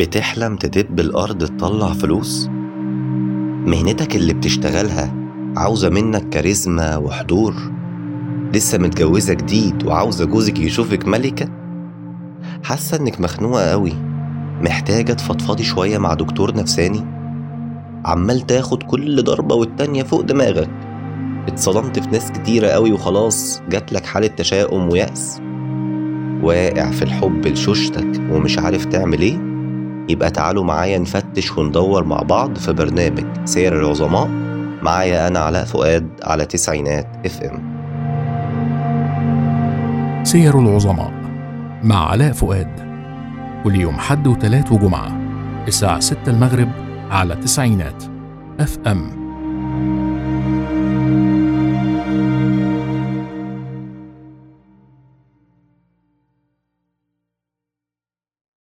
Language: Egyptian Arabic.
بتحلم تدب الأرض تطلع فلوس؟ مهنتك اللي بتشتغلها عاوزة منك كاريزما وحضور؟ لسه متجوزة جديد وعاوزة جوزك يشوفك ملكة؟ حاسة إنك مخنوقة قوي محتاجة تفضفضي شوية مع دكتور نفساني؟ عمال تاخد كل ضربة والتانية فوق دماغك اتصدمت في ناس كتيرة قوي وخلاص جاتلك حالة تشاؤم ويأس واقع في الحب لشوشتك ومش عارف تعمل ايه يبقى تعالوا معايا نفتش وندور مع بعض في برنامج سير العظماء معايا أنا علاء فؤاد على تسعينات اف ام سير العظماء مع علاء فؤاد كل يوم حد وتلات وجمعة الساعة 6 المغرب على تسعينات اف ام